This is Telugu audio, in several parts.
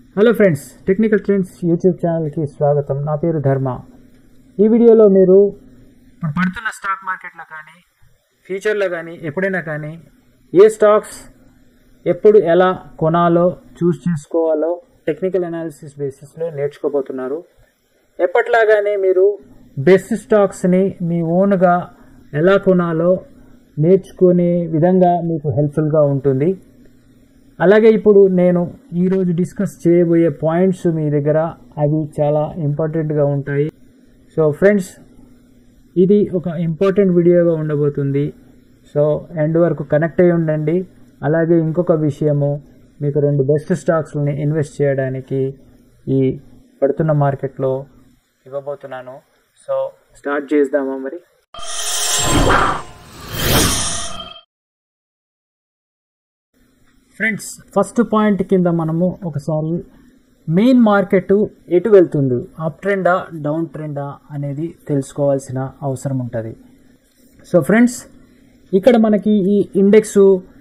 hello friends technical trends YouTube ఛానల్కి స్వాగతం నా పేరు ధర్మ ఈ వీడియోలో మీరు ఇప్పుడు పడుతున్న స్టాక్ మార్కెట్లో కానీ ఫ్యూచర్లో కానీ ఎప్పుడైనా కానీ ఏ స్టాక్స్ ఎప్పుడు ఎలా కొనాలో చూస్ చేసుకోవాలో టెక్నికల్ అనాలిసిస్ బేసిస్లో నేర్చుకోబోతున్నారు ఎప్పట్లాగానే మీరు బెస్ట్ స్టాక్స్ని మీ ఓన్గా ఎలా కొనాలో నేర్చుకునే విధంగా మీకు హెల్ప్ఫుల్గా ఉంటుంది అలాగే ఇప్పుడు నేను ఈరోజు డిస్కస్ చేయబోయే పాయింట్స్ మీ దగ్గర అవి చాలా ఇంపార్టెంట్గా ఉంటాయి సో ఫ్రెండ్స్ ఇది ఒక ఇంపార్టెంట్ వీడియోగా ఉండబోతుంది సో ఎండ్ వరకు కనెక్ట్ అయి ఉండండి అలాగే ఇంకొక విషయము మీకు రెండు బెస్ట్ స్టాక్స్ని ఇన్వెస్ట్ చేయడానికి ఈ పడుతున్న మార్కెట్లో ఇవ్వబోతున్నాను సో స్టార్ట్ చేద్దామా మరి ఫ్రెండ్స్ ఫస్ట్ పాయింట్ కింద మనము ఒకసారి మెయిన్ మార్కెట్ ఎటు వెళ్తుంది అప్ ట్రెండా డౌన్ ట్రెండా అనేది తెలుసుకోవాల్సిన అవసరం ఉంటుంది సో ఫ్రెండ్స్ ఇక్కడ మనకి ఈ ఇండెక్స్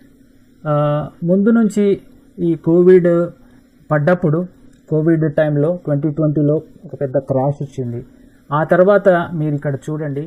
ముందు నుంచి ఈ కోవిడ్ పడ్డప్పుడు కోవిడ్ టైంలో ట్వంటీ ట్వంటీలో ఒక పెద్ద క్రాష్ వచ్చింది ఆ తర్వాత మీరు ఇక్కడ చూడండి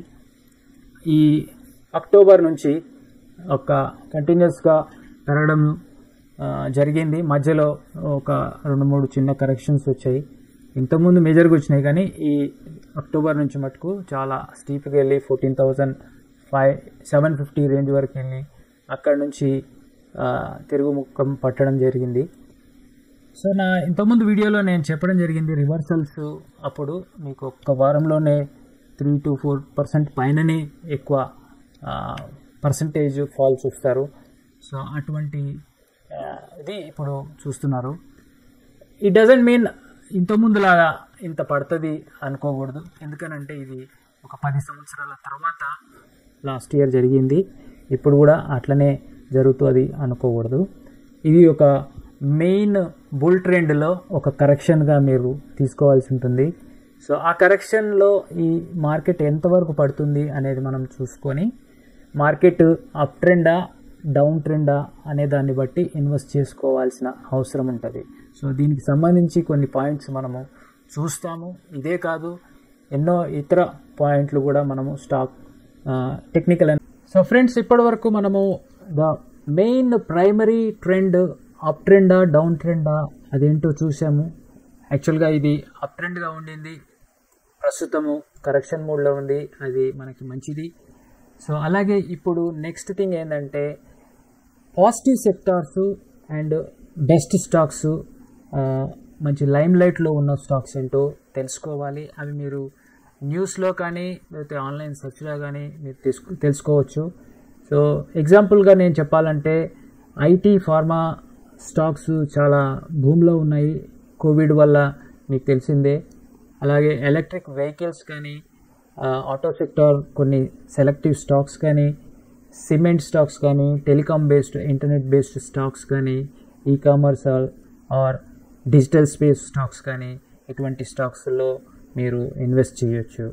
ఈ అక్టోబర్ నుంచి ఒక కంటిన్యూస్గా పెరగడం ఆ, జరిగింది మధ్యలో ఒక రెండు మూడు చిన్న కరెక్షన్స్ వచ్చాయి ఇంతకుముందు మేజర్గా వచ్చినాయి కానీ ఈ అక్టోబర్ నుంచి మటుకు చాలా స్టీప్గా వెళ్ళి fourteen thousand five seven fifty range వరకు వెళ్ళి అక్కడ నుంచి ఆ, తిరుగు ముఖం పట్టడం జరిగింది సో నా ఇంతకుముందు వీడియోలో నేను చెప్పడం జరిగింది రివర్సల్స్ అప్పుడు మీకు ఒక్క వారంలోనే త్రీ టు ఫోర్ పర్సెంట్ పైననే ఎక్కువ పర్సంటేజ్ ఫాల్ చూస్తారు సో అటువంటి ఆ, ఇది ఇప్పుడు చూస్తున్నారు ఇట్ డజంట్ మీన్ ఇంతకుముందులాగా ఇంత పడుతుంది అనుకోకూడదు ఎందుకనంటే ఇది ఒక పది సంవత్సరాల తర్వాత లాస్ట్ ఇయర్ జరిగింది ఇప్పుడు కూడా అట్లనే జరుగుతుంది అనుకోకూడదు ఇది ఒక మెయిన్ బుల్ ట్రెండ్లో ఒక కరెక్షన్గా మీరు తీసుకోవాల్సి ఉంటుంది సో ఆ కరెక్షన్లో ఈ మార్కెట్ ఎంతవరకు పడుతుంది అనేది మనం చూసుకొని మార్కెట్ అప్ ట్రెండా డౌన్ ట్రెండా అనే దాన్ని బట్టి ఇన్వెస్ట్ చేసుకోవాల్సిన అవసరం ఉంటుంది సో దీనికి సంబంధించి కొన్ని పాయింట్స్ మనము చూస్తాము ఇదే కాదు ఎన్నో ఇతర పాయింట్లు కూడా మనము స్టాక్ టెక్నికల్ సో ఫ్రెండ్స్ ఇప్పటి వరకు మనము the main primary trend up ట్రెండా డౌన్ ట్రెండా అదేంటో చూసాము యాక్చువల్గా ఇది అప్ ట్రెండ్గా ఉండింది ప్రస్తుతము కరెక్షన్ మోడ్లో ఉంది అది మనకి మంచిది సో అలాగే ఇప్పుడు నెక్స్ట్ థింగ్ ఏంటంటే positive sectors and best stocks మంచి లైమ్ లైట్లో ఉన్న స్టాక్స్ ఏంటో తెలుసుకోవాలి అవి మీరు న్యూస్లో కానీ లేకపోతే ఆన్లైన్ సెర్చ్లో కానీ మీరు తెలుసు తెలుసుకోవచ్చు సో ఎగ్జాంపుల్గా నేను చెప్పాలంటే ఐటీ ఫార్మా స్టాక్స్ చాలా భూమిలో ఉన్నాయి కోవిడ్ వల్ల మీకు తెలిసిందే అలాగే ఎలక్ట్రిక్ వెహికల్స్ కానీ ఆటో సెక్టార్ కొన్ని సెలెక్టివ్ స్టాక్స్ కానీ సిమెంట్ స్టాక్స్ కానీ telecom based internet based stocks కానీ e commerce or digital space stocks కానీ ఇటువంటి స్టాక్స్లో మీరు ఇన్వెస్ట్ చేయొచ్చు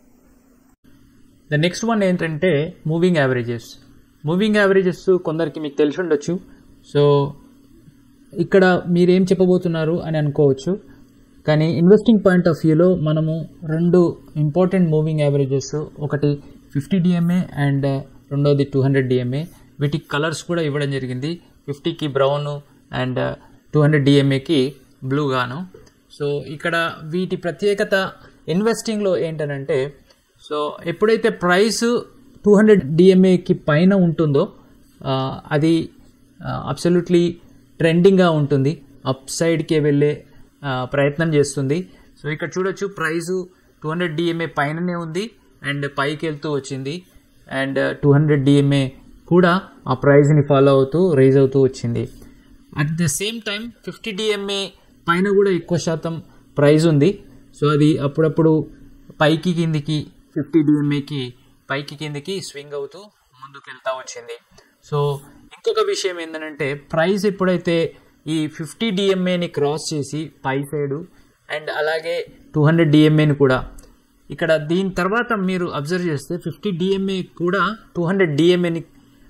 ద నెక్స్ట్ వన్ ఏంటంటే మూవింగ్ యావరేజెస్ మూవింగ్ యావరేజెస్ కొందరికి మీకు తెలిసి ఉండొచ్చు సో ఇక్కడ మీరేం చెప్పబోతున్నారు అని అనుకోవచ్చు కానీ ఇన్వెస్టింగ్ పాయింట్ ఆఫ్ వ్యూలో మనము రెండు ఇంపార్టెంట్ మూవింగ్ యావరేజెస్ ఒకటి ఫిఫ్టీ డిఎంఏ అండ్ రెండోది టూ హండ్రెడ్ డిఎంఏ వీటికి కలర్స్ కూడా ఇవ్వడం జరిగింది ఫిఫ్టీకి బ్రౌన్ అండ్ టూ హండ్రెడ్ డిఎంఏకి బ్లూ గాను సో ఇక్కడ వీటి ప్రత్యేకత ఇన్వెస్టింగ్లో ఏంటనంటే సో ఎప్పుడైతే ప్రైస్ టూ హండ్రెడ్ డిఎంఏకి పైన ఉంటుందో ఆ, అది అబ్సల్యూట్లీ ట్రెండింగ్గా ఉంటుంది అప్ సైడ్కే వెళ్ళే ఆ, ప్రయత్నం చేస్తుంది సో ఇక్కడ చూడొచ్చు ప్రైజు టూ హండ్రెడ్ డిఎంఏ పైననే ఉంది అండ్ పైకి వెళ్తూ వచ్చింది అండ్ టూ హండ్రెడ్ డిఎంఏ కూడా ఆ ప్రైజ్ని ఫాలో అవుతూ రైజ్ అవుతూ వచ్చింది at the same time fifty DMA పైన కూడా ఎక్కువ శాతం ప్రైజ్ ఉంది సో అది అప్పుడప్పుడు పైకి కిందికి ఫిఫ్టీ డిఎంఏకి పైకి కిందికి స్వింగ్ అవుతూ ముందుకు వెళ్తూ వచ్చింది సో ఇంకొక విషయం ఏంటంటే ప్రైస్ ఎప్పుడైతే ఈ ఫిఫ్టీ డిఎంఏని క్రాస్ చేసి పై సైడు అండ్ అలాగే టూ హండ్రెడ్ డిఎంఏని కూడా ఇక్కడ దీని తర్వాత మీరు అబ్జర్వ్ చేస్తే ఫిఫ్టీ డిఎంఏ కూడా టూ హండ్రెడ్ డిఎంఏని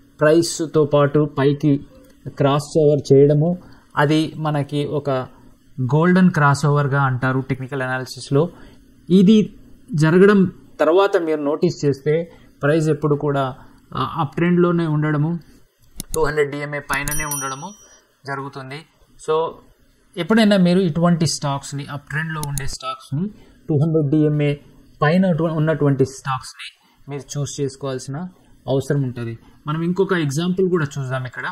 ప్రైస్తో పాటు పైకి క్రాస్ ఓవర్ చేయడము అది మనకి ఒక గోల్డెన్ క్రాస్ ఓవర్గా అంటారు టెక్నికల్ అనాలిసిస్లో ఇది జరగడం తర్వాత మీరు నోటీస్ చేస్తే ప్రైస్ ఎప్పుడు కూడా అప్ ట్రెండ్లోనే ఉండడము టూ హండ్రెడ్ డిఎంఏ పైననే ఉండడము జరుగుతుంది సో ఎప్పుడైనా మీరు ఇటువంటి స్టాక్స్ని అప్ ట్రెండ్లో ఉండే స్టాక్స్ని టూ హండ్రెడ్ డిఎంఏ పైన అటు- ఉన్నటువంటి స్టాక్స్ని మీరు చూస్ చేసుకోవాల్సిన అవసరం ఉంటుంది మనం ఇంకొక ఎగ్జాంపుల్ కూడా చూద్దాం ఇక్కడ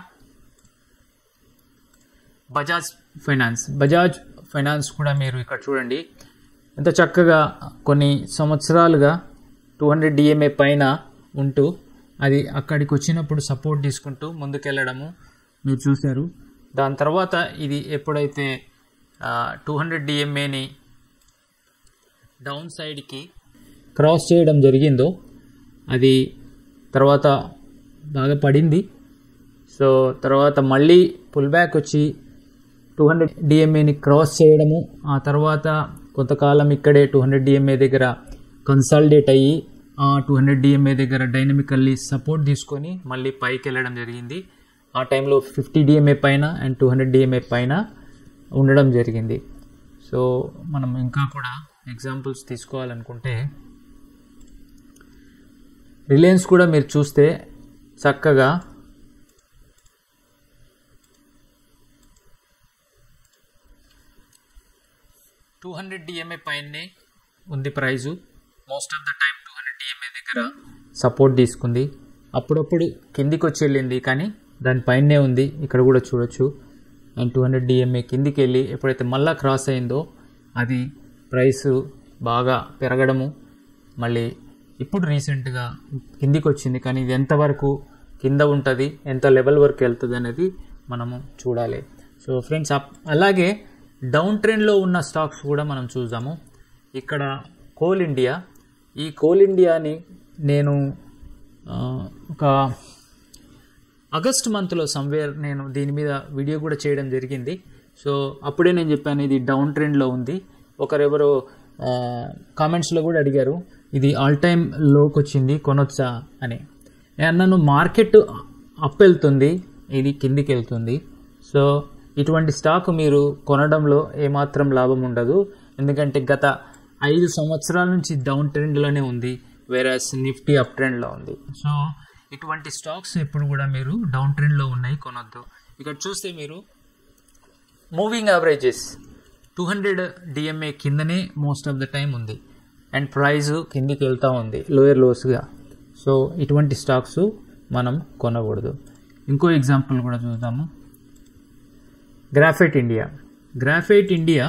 బజాజ్ ఫైనాన్స్ బజాజ్ ఫైనాన్స్ కూడా మీరు ఇక్కడ చూడండి ఎంత చక్కగా కొన్ని సంవత్సరాలుగా టూ హండ్రెడ్ డిఎంఏ పైన ఉంటూ అది అక్కడికి వచ్చినప్పుడు సపోర్ట్ తీసుకుంటూ ముందుకెళ్ళడము మీరు చూశారు దాని తర్వాత ఇది ఎప్పుడైతే టూ హండ్రెడ్ డిఎంఏని డౌన్ సైడ్కి క్రాస్ చేయడం జరిగిందో అది తర్వాత బాగా పడింది సో తర్వాత మళ్ళీ పుల్ బ్యాక్ వచ్చి టూ హండ్రెడ్ డిఎంఏని క్రాస్ చేయడము ఆ తర్వాత కొంతకాలం ఇక్కడే టూ హండ్రెడ్ డిఎంఏ దగ్గర కన్సాలిడేట్ అయ్యి ఆ టూ హండ్రెడ్ డిఎంఏ దగ్గర డైనమికల్లీ సపోర్ట్ తీసుకొని మళ్ళీ పైకి వెళ్ళడం జరిగింది ఆ టైంలో ఫిఫ్టీ డిఎంఏ పైన అండ్ టూ హండ్రెడ్ డిఎంఏ పైన ఉండడం జరిగింది సో మనం ఇంకా కూడా ఎగ్జాంపుల్స్ తీసుకోవాలనుకుంటే రిలయన్స్ కూడా మీరు చూస్తే చక్కగా టూ హండ్రెడ్ డిఎంఏ పైనే ఉంది price most of the time two hundred DMA దగ్గర సపోర్ట్ తీసుకుంది అప్పుడప్పుడు కిందికి వచ్చి వెళ్ళింది కానీ దానిపైనే ఉంది ఇక్కడ కూడా చూడొచ్చు అండ్ టూ హండ్రెడ్ డిఎంఏ కిందికి వెళ్ళి ఎప్పుడైతే మళ్ళా క్రాస్ అయిందో అది ప్రైస్ బాగా పెరగడము మళ్ళీ ఇప్పుడు రీసెంట్గా కిందికి వచ్చింది కానీ ఇది ఎంతవరకు కింద ఉంటుంది ఎంత లెవెల్ వరకు వెళ్తుంది అనేది మనము చూడాలి సో ఫ్రెండ్స్ అప్ అలాగే డౌన్ ట్రెండ్లో ఉన్న స్టాక్స్ కూడా మనం చూద్దాము ఇక్కడ కోల్ ఇండియా ఈ కోల్ ఇండియాని నేను ఆ, ఒక ఆగస్ట్ మంత్లో సమ్వేర్ నేను దీని మీద వీడియో కూడా చేయడం జరిగింది సో అప్పుడే నేను చెప్పాను ఇది డౌన్ ట్రెండ్లో ఉంది ఒకరెవరో కామెంట్స్లో కూడా అడిగారు ఇది ఆల్ టైమ్ లోకి వచ్చింది కొనొచ్చా అని నేను అన్నాను మార్కెట్ అప్ వెళ్తుంది ఇది కిందికి వెళ్తుంది సో ఇటువంటి స్టాక్ మీరు కొనడంలో ఏమాత్రం లాభం ఉండదు ఎందుకంటే గత ఐదు సంవత్సరాల నుంచి డౌన్ ట్రెండ్లోనే ఉంది వేరాస్ నిఫ్టీ అప్ ట్రెండ్లో ఉంది సో ఇటువంటి స్టాక్స్ ఎప్పుడు కూడా మీరు డౌన్ ట్రెండ్లో ఉన్నాయి కొనొద్దు ఇక్కడ చూస్తే మీరు moving averages two hundred DMA కిందనే మోస్ట్ ఆఫ్ ద టైం ఉంది అండ్ ప్రైస్ కిందికి వెళ్తూ ఉంది లోయర్ లోస్గా సో ఇటువంటి స్టాక్స్ మనం కొనకూడదు ఇంకో ఎగ్జాంపుల్ కూడా చూద్దాము గ్రాఫైట్ ఇండియా గ్రాఫైట్ ఇండియా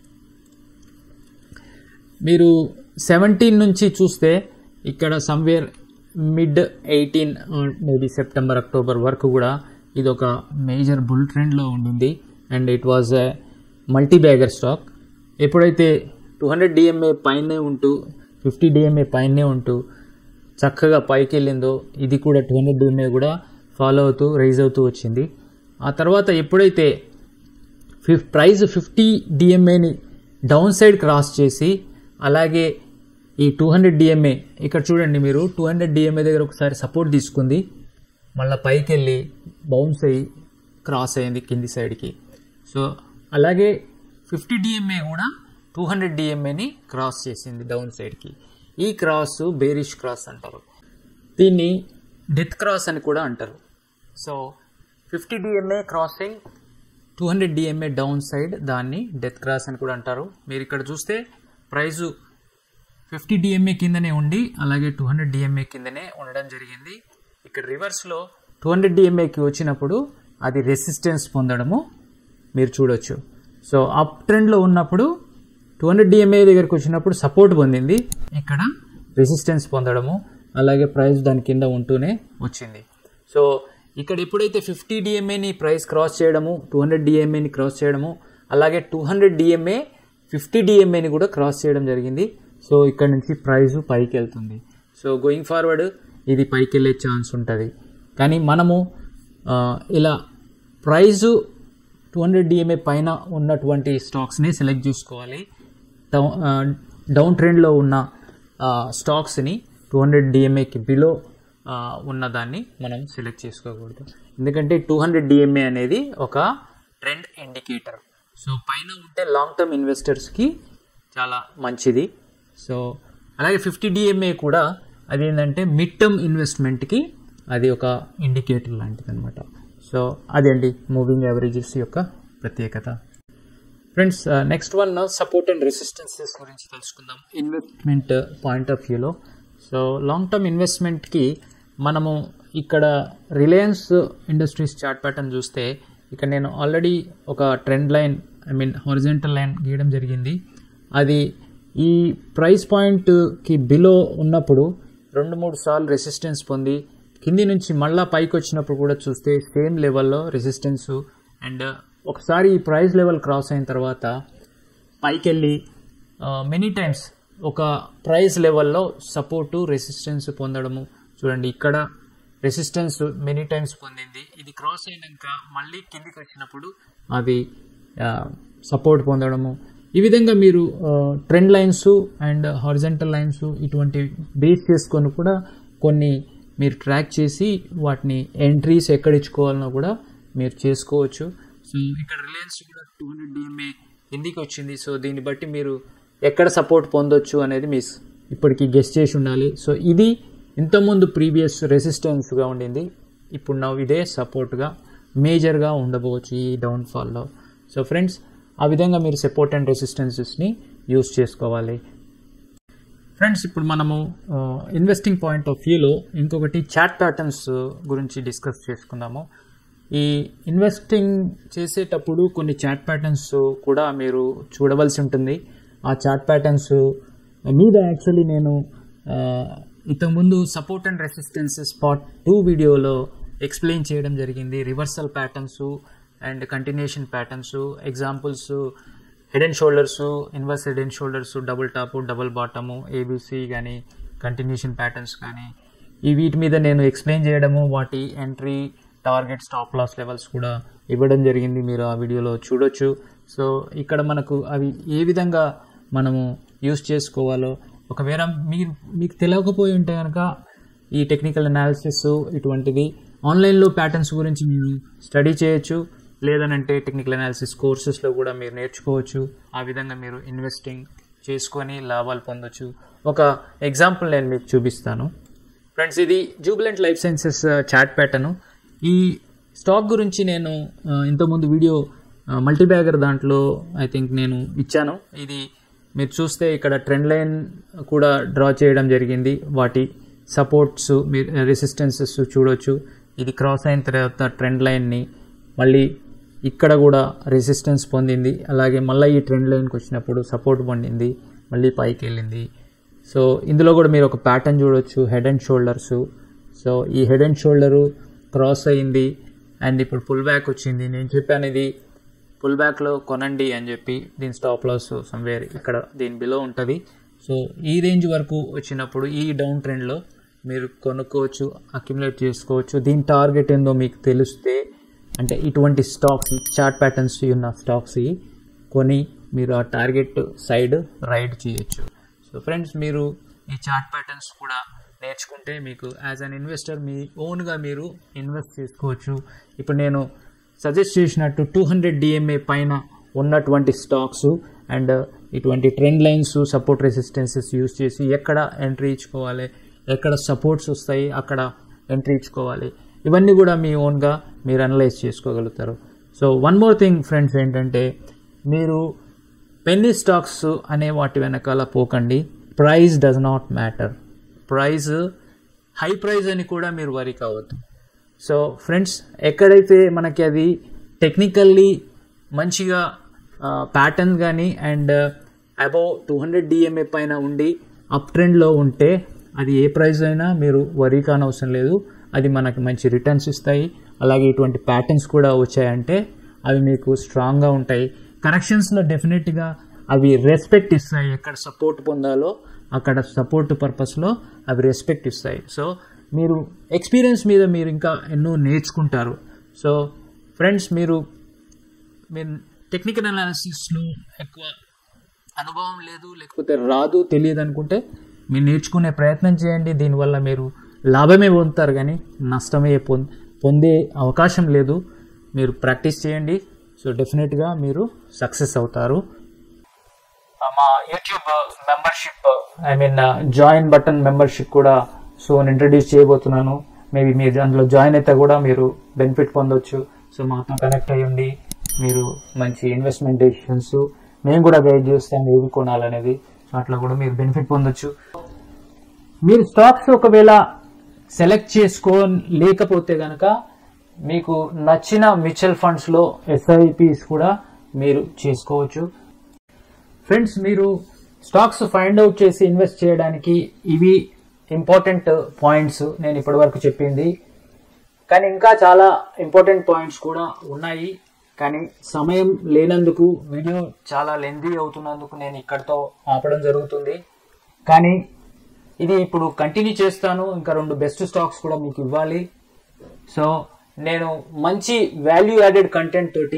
మీరు సెవెంటీన్ నుంచి చూస్తే ఇక్కడ somewhere mid eighteen maybe September October వరకు కూడా ఇది ఒక మేజర్ బుల్ ట్రెండ్లో ఉండింది and it was a multi bagger stock ఎప్పుడైతే టూ హండ్రెడ్ డిఎంఏ పైనే ఉంటూ ఫిఫ్టీ డిఎంఏ పైనే ఉంటూ చక్కగా పైకి వెళ్ళిందో ఇది కూడా టూ హండ్రెడ్ డిఎంఏ కూడా ఫాలో అవుతూ రైజ్ అవుతూ వచ్చింది ఆ తర్వాత ఎప్పుడైతే ఫిఫ్ ప్రైస్ ఫిఫ్టీ డిఎంఏని డౌన్ సైడ్ క్రాస్ చేసి అలాగే ఈ టూ హండ్రెడ్ డిఎంఏ ఇక్కడ చూడండి మీరు టూ హండ్రెడ్ డిఎంఏ దగ్గర ఒకసారి సపోర్ట్ తీసుకుంది మళ్ళీ పైకి వెళ్ళి బౌన్స్ అయ్యి క్రాస్ అయింది కింది సైడ్కి సో అలాగే ఫిఫ్టీ డిఎంఏ కూడా టూ హండ్రెడ్ డిఎంఏని క్రాస్ చేసింది డౌన్ సైడ్కి ఈ క్రాస్ బేరిష్ క్రాస్ అంటారు దీన్ని డెత్ క్రాస్ అని కూడా అంటారు so fifty DMA crossing two hundred DMA down side దాన్ని డెత్ క్రాస్ అని కూడా అంటారు మీరు ఇక్కడ చూస్తే ప్రైజు ఫిఫ్టీ డిఎంఏ కిందనే ఉండి అలాగే టూ హండ్రెడ్ డిఎంఏ కిందనే ఉండడం జరిగింది ఇక్కడ రివర్స్లో టూ హండ్రెడ్ డిఎంఏకి వచ్చినప్పుడు అది రెసిస్టెన్స్ పొందడము మీరు చూడొచ్చు సో అప్ ట్రెండ్లో ఉన్నప్పుడు టూ హండ్రెడ్ డిఎంఏ దగ్గరికి వచ్చినప్పుడు సపోర్ట్ పొందింది ఇక్కడ రెసిస్టెన్స్ పొందడము అలాగే ప్రైస్ దాని కింద ఉంటూనే వచ్చింది సో ఇక్కడ ఎప్పుడైతే ఫిఫ్టీ డిఎంఏని ప్రైస్ క్రాస్ చేయడము టూ హండ్రెడ్ డిఎంఏని క్రాస్ చేయడము అలాగే టూ హండ్రెడ్ డిఎంఏ ఫిఫ్టీ డిఎంఏని కూడా క్రాస్ చేయడం జరిగింది సో ఇక్కడ నుంచి ప్రైస్ పైకి వెళ్తుంది సో గోయింగ్ ఫార్వర్డ్ ఇది పైకి వెళ్ళే ఛాన్స్ ఉంటుంది కానీ మనము ఆ, ఇలా ప్రైజు టూ హండ్రెడ్ డిఎంఏ పైన ఉన్నటువంటి స్టాక్స్ని సెలెక్ట్ చేసుకోవాలి డౌన్ ఆ, డౌన్ ట్రెండ్లో ఉన్న ఆ, స్టాక్స్ని టూ హండ్రెడ్ డిఎంఏకి బిలో ఆ, ఉన్నదాన్ని మనం సెలెక్ట్ చేసుకోకూడదు ఎందుకంటే టూ హండ్రెడ్ డిఎంఏ అనేది ఒక ట్రెండ్ ఇండికేటర్ సో పైన ఉంటే లాంగ్ టర్మ్ ఇన్వెస్టర్స్కి చాలా మంచిది సో అలాగే ఫిఫ్టీ డిఎంఏ కూడా అదేంటంటే మిడ్ టర్మ్ ఇన్వెస్ట్మెంట్కి అది ఒక ఇండికేటర్ లాంటిది అనమాట సో అదండి మూవింగ్ యావరేజెస్ యొక్క ప్రత్యేకత friends next one support and resistances గురించి తెలుసుకుందాం ఇన్వెస్ట్మెంట్ పాయింట్ ఆఫ్ వ్యూలో సో లాంగ్ టర్మ్ ఇన్వెస్ట్మెంట్కి మనము ఇక్కడ రిలయన్స్ ఇండస్ట్రీస్ చార్ట్ ప్యాటర్న్ చూస్తే ఇక్కడ నేను ఆల్రెడీ ఒక trend line I mean horizontal line గీయడం జరిగింది అది ఈ ప్రైస్ పాయింట్కి బిలో ఉన్నప్పుడు రెండు మూడు సార్లు రెసిస్టెన్స్ పొంది కింది నుంచి మళ్ళా పైకి వచ్చినప్పుడు కూడా చూస్తే సేమ్ లెవెల్లో రెసిస్టెన్స్ అండ్ ఒకసారి ఈ ప్రైస్ లెవెల్ క్రాస్ అయిన తర్వాత పైకి వెళ్ళి మెనీ టైమ్స్ ఒక ప్రైస్ లెవెల్లో సపోర్టు రెసిస్టెన్స్ పొందడము చూడండి ఇక్కడ రెసిస్టెన్స్ మెనీ టైమ్స్ పొందింది ఇది క్రాస్ అయినాక మళ్ళీ కిందికి వచ్చినప్పుడు అది సపోర్ట్ పొందడము ఈ విధంగా మీరు trend lines and horizontal lines ఇటువంటి బేస్ చేసుకొని కూడా కొన్ని మీరు ట్రాక్ చేసి వాటిని ఎంట్రీస్ ఎక్కడ ఇచ్చుకోవాలనో కూడా మీరు చేసుకోవచ్చు సో ఇక్కడ రిలయన్స్ కూడా టూ హండ్రెడ్ డిఎంఏ కిందికి వచ్చింది సో దీన్ని బట్టి మీరు ఎక్కడ సపోర్ట్ పొందొచ్చు అనేది మీ ఇప్పటికి గెస్ట్ చేసి ఉండాలి సో ఇది ఇంతకుముందు ప్రీవియస్ రెసిస్టెన్స్గా ఉండింది ఇప్పుడు నా ఇదే సపోర్ట్గా మేజర్గా ఉండబోవచ్చు ఈ డౌన్ఫాల్లో సో ఫ్రెండ్స్ ఆ విధంగా మీరు సపోర్ట్ అండ్ రెసిస్టెన్సెస్ని యూస్ చేసుకోవాలి ఫ్రెండ్స్ ఇప్పుడు మనము ఇన్వెస్టింగ్ పాయింట్ ఆఫ్ వ్యూలో ఇంకొకటి చాట్ ప్యాటర్న్స్ గురించి డిస్కస్ చేసుకుందాము ఈ ఇన్వెస్టింగ్ చేసేటప్పుడు కొన్ని చాట్ ప్యాటర్న్స్ కూడా మీరు చూడవలసి ఉంటుంది ఆ చాట్ ప్యాటర్న్స్ మీద యాక్చువల్లీ నేను ఇంతకుముందు support and resistances part two వీడియోలో ఎక్స్ప్లెయిన్ చేయడం జరిగింది reversal patterns and continuation patterns examples head and shoulders inverse head and shoulders double top double bottom ABC కానీ కంటిన్యూషన్ ప్యాటర్న్స్ కానీ ఈ వీటి మీద నేను ఎక్స్ప్లెయిన్ చేయడము వాటి entry target stop loss levels కూడా ఇవ్వడం జరిగింది మీరు ఆ వీడియోలో చూడొచ్చు సో ఇక్కడ మనకు అవి ఏ విధంగా మనము యూస్ చేసుకోవాలో ఒకవేళ మీరు మీకు తెలియకపోయి ఉంటే కనుక ఈ టెక్నికల్ అనాలిసిస్ ఇటువంటిది ఆన్లైన్లో ప్యాటర్న్స్ గురించి మీరు స్టడీ చేయొచ్చు లేదనంటే టెక్నికల్ అనాలిసిస్ కోర్సెస్లో కూడా మీరు నేర్చుకోవచ్చు ఆ విధంగా మీరు ఇన్వెస్టింగ్ చేసుకొని లాభాలు పొందొచ్చు ఒక ఎగ్జాంపుల్ నేను మీకు చూపిస్తాను ఫ్రెండ్స్ ఇది Jubilant Life Sciences chart pattern ఈ స్టాక్ గురించి నేను ఇంతకుముందు వీడియో మల్టీబ్యాగర్ దాంట్లో ఐ థింక్ నేను ఇచ్చాను ఇది మీరు చూస్తే ఇక్కడ ట్రెండ్ లైన్ కూడా డ్రా చేయడం జరిగింది వాటి సపోర్ట్స్ మీరు రెసిస్టెన్సెస్ చూడొచ్చు ఇది క్రాస్ అయిన తర్వాత ట్రెండ్ లైన్ని మళ్ళీ ఇక్కడ కూడా రెసిస్టెన్స్ పొందింది అలాగే మళ్ళీ ఈ ట్రెండ్ లైన్కి వచ్చినప్పుడు సపోర్ట్ పొందింది మళ్ళీ పైకి వెళ్ళింది సో ఇందులో కూడా మీరు ఒక ప్యాటర్న్ చూడొచ్చు హెడ్ అండ్ షోల్డర్స్ సో ఈ హెడ్ అండ్ షోల్డరు క్రాస్ అయింది అండ్ ఇప్పుడు పుల్ బ్యాక్ వచ్చింది నేను చెప్పాను ఇది పుల్ బ్యాక్లో కొనండి అని చెప్పి దీని స్టాప్ లాస్ సమ్వేర్ ఇక్కడ దీని బిలో ఉంటుంది సో ఈ రేంజ్ వరకు వచ్చినప్పుడు ఈ డౌన్ ట్రెండ్లో మీరు కొనుక్కోవచ్చు అక్యుములేట్ చేసుకోవచ్చు దీని టార్గెట్ ఏందో మీకు తెలిస్తే అంటే ఇటువంటి స్టాక్స్ చార్ట్ ప్యాటర్న్స్ ఉన్న స్టాక్స్ కొని మీరు ఆ టార్గెట్ సైడ్ రైడ్ చేయొచ్చు సో ఫ్రెండ్స్ మీరు ఈ చార్ట్ ప్యాటర్న్స్ కూడా నేర్చుకుంటే మీకు యాజ్ అన్ ఇన్వెస్టర్ మీ ఓన్గా మీరు ఇన్వెస్ట్ చేసుకోవచ్చు ఇప్పుడు నేను సజెస్ట్ చేసినట్టు టూ హండ్రెడ్ డిఎంఏ పైన ఉన్నటువంటి స్టాక్స్ అండ్ ఇటువంటి trend lines support resistances use చేసి ఎక్కడ ఎంట్రీ ఇచ్చుకోవాలి ఎక్కడ సపోర్ట్స్ వస్తాయి అక్కడ ఎంట్రీ ఇచ్చుకోవాలి ఇవన్నీ కూడా మీ ఓన్గా మీరు అనలైజ్ చేసుకోగలుగుతారు so one more thing friends ఏంటంటే మీరు పెన్నీ స్టాక్స్ అనే వాటి వెనకాల పోకండి price does not matter price high price అని కూడా మీరు వరి కావద్దు సో ఫ్రెండ్స్ ఎక్కడైతే మనకి అది టెక్నికల్లీ మంచిగా ప్యాటర్న్ కానీ and above two hundred DMA పైన ఉండి అప్ ట్రెండ్లో ఉంటే అది ఏ ప్రైస్ అయినా మీరు వరీ కానవసరం లేదు అది మనకి మంచి రిటర్న్స్ ఇస్తాయి అలాగే ఇటువంటి ప్యాటర్న్స్ కూడా వచ్చాయంటే అవి మీకు స్ట్రాంగ్గా ఉంటాయి కరెక్షన్స్లో డెఫినెట్గా అవి రెస్పెక్ట్ ఇస్తాయి ఎక్కడ సపోర్ట్ పొందాలో అక్కడ సపోర్ట్ పర్పస్లో అవి రెస్పెక్ట్ ఇస్తాయి సో మీరు ఎక్స్పీరియన్స్ మీద మీరు ఇంకా ఎన్నో నేర్చుకుంటారు సో ఫ్రెండ్స్ మీరు మీరు టెక్నికల్ అనాలిసిస్లో ఎక్కువ అనుభవం లేదు లేకపోతే రాదు తెలియదు అనుకుంటే మీరు నేర్చుకునే ప్రయత్నం చేయండి దీనివల్ల మీరు లాభమే పొందుతారు కానీ నష్టమే పొందే అవకాశం లేదు మీరు ప్రాక్టీస్ చేయండి సో డెఫినెట్గా మీరు సక్సెస్ అవుతారు మా YouTube membership I mean join button membership కూడా సో నేను ఇంట్రడ్యూస్ చేయబోతున్నాను మేబీ మీరు అందులో జాయిన్ అయితే కూడా మీరు బెనిఫిట్ పొందొచ్చు సో మాతో కనెక్ట్ అయ్యండి మీరు మంచి ఇన్వెస్ట్మెంట్ డెసిషన్స్ మేము కూడా గైడ్ చేస్తాం ఏవి కొనాలనేది సో అట్లా కూడా మీరు బెనిఫిట్ పొందొచ్చు మీరు స్టాక్స్ ఒకవేళ సెలెక్ట్ చేసుకో లేకపోతే గనక మీకు నచ్చిన మ్యూచువల్ ఫండ్స్లో ఎస్ఐపిస్ కూడా మీరు చేసుకోవచ్చు ఫ్రెండ్స్ మీరు స్టాక్స్ ఫైండ్ అవుట్ చేసి ఇన్వెస్ట్ చేయడానికి ఇవి ఇంపార్టెంట్ పాయింట్స్ నేను ఇప్పటివరకు చెప్పింది కానీ ఇంకా చాలా ఇంపార్టెంట్ పాయింట్స్ కూడా ఉన్నాయి కానీ సమయం లేనందుకు వీడియో చాలా లెందీ అవుతున్నందుకు నేను ఇక్కడితో ఆపడం జరుగుతుంది కానీ ఇది ఇప్పుడు కంటిన్యూ చేస్తాను ఇంకా రెండు బెస్ట్ స్టాక్స్ కూడా మీకు ఇవ్వాలి సో నేను మంచి వాల్యూ యాడెడ్ కంటెంట్ తోటి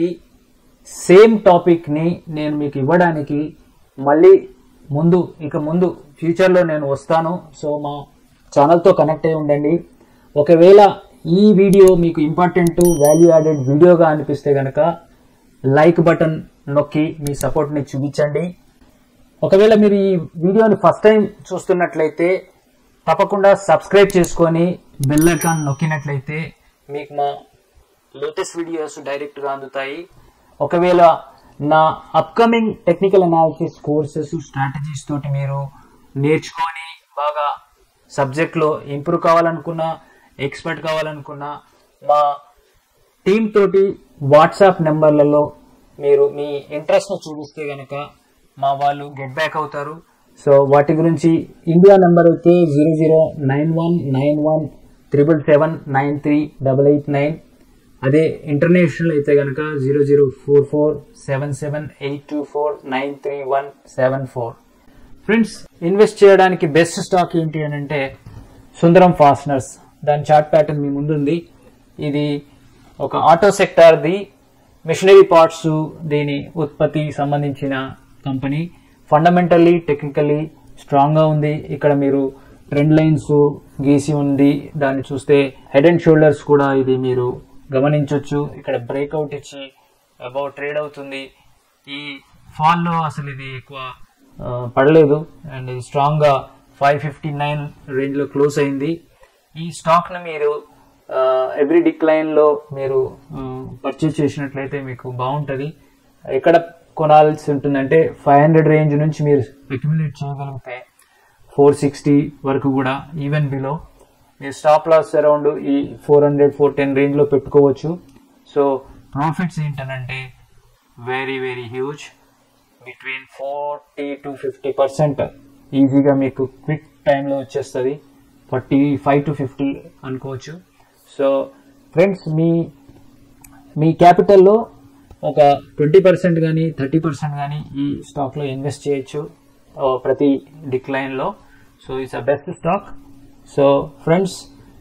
సేమ్ టాపిక్ని నేను మీకు ఇవ్వడానికి మళ్ళీ ముందు ఇక ముందు ఫ్యూచర్లో నేను వస్తాను సో మా ఛానల్తో కనెక్ట్ అయి ఉండండి ఒకవేళ ఈ వీడియో మీకు ఇంపార్టెంట్ వాల్యూ యాడెడ్ వీడియోగా అనిపిస్తే కనుక లైక్ బటన్ నొక్కి మీ సపోర్ట్ని చూపించండి ఒకవేళ మీరు ఈ వీడియోని ఫస్ట్ టైం చూస్తున్నట్లయితే తప్పకుండా సబ్స్క్రైబ్ చేసుకొని బెల్ ఐకాన్ నొక్కినట్లయితే మీకు మా లేటెస్ట్ వీడియోస్ డైరెక్ట్గా అందుతాయి ఒకవేళ నా upcoming technical analysis courses strategies తోటి మీరు నేర్చుకొని బాగా సబ్జెక్ట్లో ఇంప్రూవ్ కావాలనుకున్నా ఎక్స్పర్ట్ కావాలనుకున్నా మా టీమ్ తోటి వాట్సాప్ నెంబర్లలో మీరు మీ ఇంట్రెస్ట్ను చూపిస్తే కనుక మా వాళ్ళు గెట్ బ్యాక్ అవుతారు సో వాటి గురించి ఇండియా నెంబర్ అయితే zero zero nine one nine one triple seven nine three double eight nine అదే ఇంటర్నేషనల్ అయితే కనుక zero zero four four seven seven eight two four nine three one seven four friends invest చేయడానికి బెస్ట్ స్టాక్ ఏంటి అని అంటే సుందరం ఫాస్నర్స్ దాని చార్ట్ ప్యాటర్న్ మీ ముందుంది ఇది ఒక ఆటో సెక్టార్ది మిషనరీ పార్ట్స్ దీని ఉత్పత్తి సంబంధించిన కంపెనీ ఫండమెంటల్లీ టెక్నికల్లీ స్ట్రాంగ్గా ఉంది ఇక్కడ మీరు ట్రెండ్ లైన్స్ గీసి ఉంది దాన్ని చూస్తే హెడ్ అండ్ షోల్డర్స్ కూడా ఇది మీరు గమనించవచ్చు ఇక్కడ బ్రేక్అవుట్ ఇచ్చి అబౌట్ ట్రేడ్ అవుతుంది ఈ ఫాల్లో అసలు ఇది ఎక్కువ ఆ, పడలేదు అండ్ ఇది స్ట్రాంగ్గా ఫైవ్ ఫిఫ్టీ నైన్ రేంజ్లో క్లోజ్ అయింది ఈ స్టాక్ను మీరు ఎవ్రీ డిక్లైన్లో మీరు పర్చేస్ చేసినట్లయితే మీకు బాగుంటుంది ఎక్కడ కొనాల్సి ఉంటుందంటే ఫైవ్ హండ్రెడ్ రేంజ్ నుంచి మీరు అక్యుములేట్ చేయగలిగితే ఫోర్ సిక్స్టీ వరకు కూడా ఈవెన్ బిలో మీరు స్టాప్ లాస్ అరౌండ్ ఈ ఫోర్ హండ్రెడ్ ఫోర్ టెన్ రేంజ్లో పెట్టుకోవచ్చు సో ప్రాఫిట్స్ ఏంటనంటే very very huge between forty to fifty percent ఈజీగా మీకు క్విక్ టైంలో వచ్చేస్తుంది ఫార్టీ ఫైవ్ టు ఫిఫ్టీ అనుకోవచ్చు సో ఫ్రెండ్స్ మీ మీ క్యాపిటల్లో ఒక ట్వంటీ పర్సెంట్ కానీ థర్టీ పర్సెంట్ కానీ ఈ స్టాక్లో ఇన్వెస్ట్ చేయొచ్చు ఆ, ప్రతి డిక్లైన్లో so it's a best stock so friends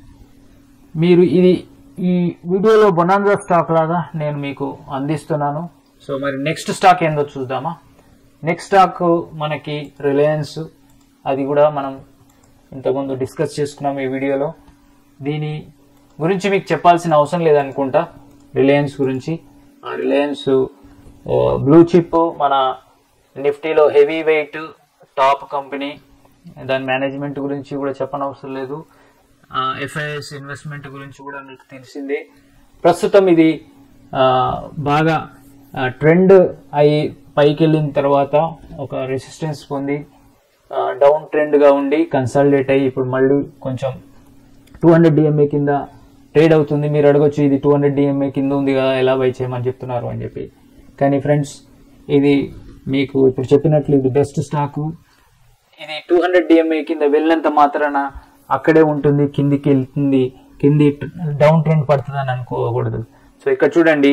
మీరు ఇది ఈ వీడియోలో బొనాన్జా స్టాక్ లాగా నేను మీకు అందిస్తున్నాను సో మరి నెక్స్ట్ స్టాక్ ఏందో చూద్దామా నెక్స్ట్ స్టాక్ మనకి రిలయన్స్ అది కూడా మనం ఇంతకుముందు డిస్కస్ చేసుకున్నాం ఈ వీడియోలో దీని గురించి మీకు చెప్పాల్సిన అవసరం లేదనుకుంటా రిలయన్స్ గురించి ఆ రిలయన్స్ బ్లూ చిప్ మన నిఫ్టీలో హెవీ వెయిట్ టాప్ కంపెనీ దాని మేనేజ్మెంట్ గురించి కూడా చెప్పనవసరం లేదు ఎఫ్ఐఎస్ ఇన్వెస్ట్మెంట్ గురించి కూడా మీకు తెలిసిందే ప్రస్తుతం ఇది ఆ, బాగా ట్రెండ్ అయి పైకి వెళ్ళిన తర్వాత ఒక రెసిస్టెన్స్ పొంది డౌన్ ట్రెండ్గా ఉండి కన్సల్టేట్ అయ్యి ఇప్పుడు మళ్ళీ కొంచెం టూ హండ్రెడ్ డిఎంఏ కింద ట్రేడ్ అవుతుంది మీరు అడగొచ్చు ఇది టూ హండ్రెడ్ డిఎంఏ కింద ఉంది కదా ఎలా బై చేయమని చెప్తున్నారు అని చెప్పి కానీ ఫ్రెండ్స్ ఇది మీకు ఇప్పుడు చెప్పినట్లు ఇది బెస్ట్ స్టాకు ఇది టూ హండ్రెడ్ డిఎంఏ కింద వెళ్ళినంత మాత్రాన అక్కడే ఉంటుంది కిందికి వెళ్తుంది కింది డౌన్ ట్రెండ్ పడుతుంది అని అనుకోకూడదు సో ఇక్కడ చూడండి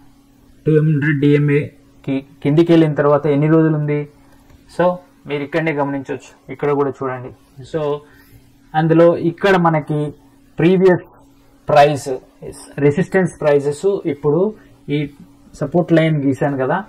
టూ హండ్రెడ్ డిఎంఏకి కిందికి వెళ్ళిన తర్వాత ఎన్ని రోజులు ఉంది సో మీరు ఇక్కడనే గమనించవచ్చు ఇక్కడ కూడా చూడండి సో అందులో ఇక్కడ మనకి ప్రీవియస్ ప్రైస్ రెసిస్టెన్స్ ప్రైజెస్ ఇప్పుడు ఈ సపోర్ట్ లైన్ గీసాను కదా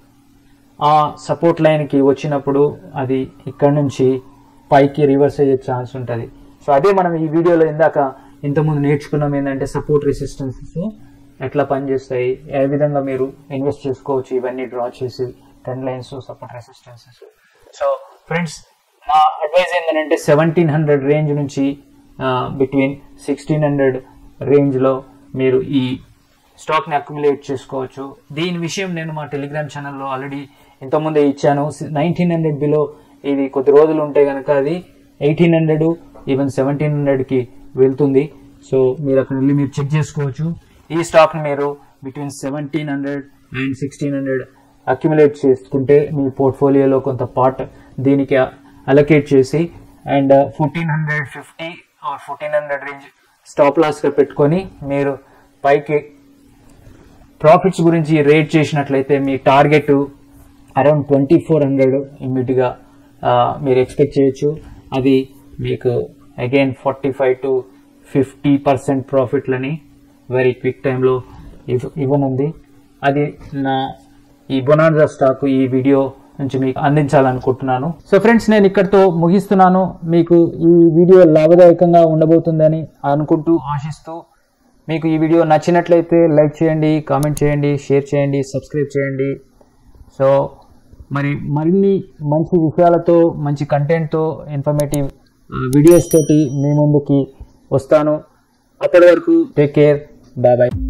ఆ సపోర్ట్ లైన్కి వచ్చినప్పుడు అది ఇక్కడ నుంచి పైకి రివర్స్ అయ్యే ఛాన్స్ ఉంటుంది సో అదే మనం ఈ వీడియోలో ఇందాక ఇంతకుముందు నేర్చుకున్నాం ఏంటంటే సపోర్ట్ రెసిస్టెన్సెస్ ఎట్లా పనిచేస్తాయి ఏ విధంగా మీరు ఇన్వెస్ట్ చేసుకోవచ్చు ఇవన్నీ డ్రా చేసి trend lines support resistances so friends నా అడ్వైజ్ ఏంటంటే సెవెంటీన్ హండ్రెడ్ రేంజ్ నుంచి బిట్వీన్ సిక్స్టీన్ హండ్రెడ్ రేంజ్లో మీరు ఈ స్టాక్ని అక్యుములేట్ చేసుకోవచ్చు దీని విషయం నేను మా టెలిగ్రామ్ ఛానల్లో ఆల్రెడీ ఇంతకుముందే ఇచ్చాను నైన్టీన్ హండ్రెడ్ బిలో ఇది కొద్ది రోజులు ఉంటే కనుక అది ఎయిటీన్ హండ్రెడ్ ఈవెన్ సెవెంటీన్ హండ్రెడ్కి వెళ్తుంది సో మీరు అక్కడ వెళ్ళి మీరు చెక్ చేసుకోవచ్చు ఈ స్టాక్ని మీరు between seventeen hundred and sixteen hundred accumulate చేసుకుంటే మీ పోర్ట్ఫోలియోలో కొంత పార్ట్ దీనికి అలొకేట్ చేసి and fourteen hundred fifty or fourteen hundred range stop లాస్గా పెట్టుకొని మీరు పైకి ప్రాఫిట్స్ గురించి రేట్ చేసినట్లయితే మీ target around twenty four hundred ఇమ్మీడియట్గా మీరు ఎక్స్పెక్ట్ చేయొచ్చు అది మీకు again forty five to fifty percent ప్రాఫిట్లని వెరీ క్విక్ టైంలో ఇవ్ ఇవ్వనుంది అది నా ఈ బొనాన్జా స్టాక్ ఈ వీడియో నుంచి మీకు అందించాలనుకుంటున్నాను సో ఫ్రెండ్స్ నేను ఇక్కడితో ముగిస్తున్నాను మీకు ఈ వీడియో లాభదాయకంగా ఉండబోతుందని అనుకుంటూ ఆశిస్తూ మీకు ఈ వీడియో నచ్చినట్లయితే లైక్ చేయండి కామెంట్ చేయండి షేర్ చేయండి సబ్స్క్రైబ్ చేయండి సో మరి మరిన్ని మంచి విషయాలతో మంచి కంటెంట్తో ఇన్ఫర్మేటివ్ వీడియోస్ తోటి మీ ముందుకి వస్తాను అప్పటి వరకు టేక్ కేర్ బాయ్ బాయ్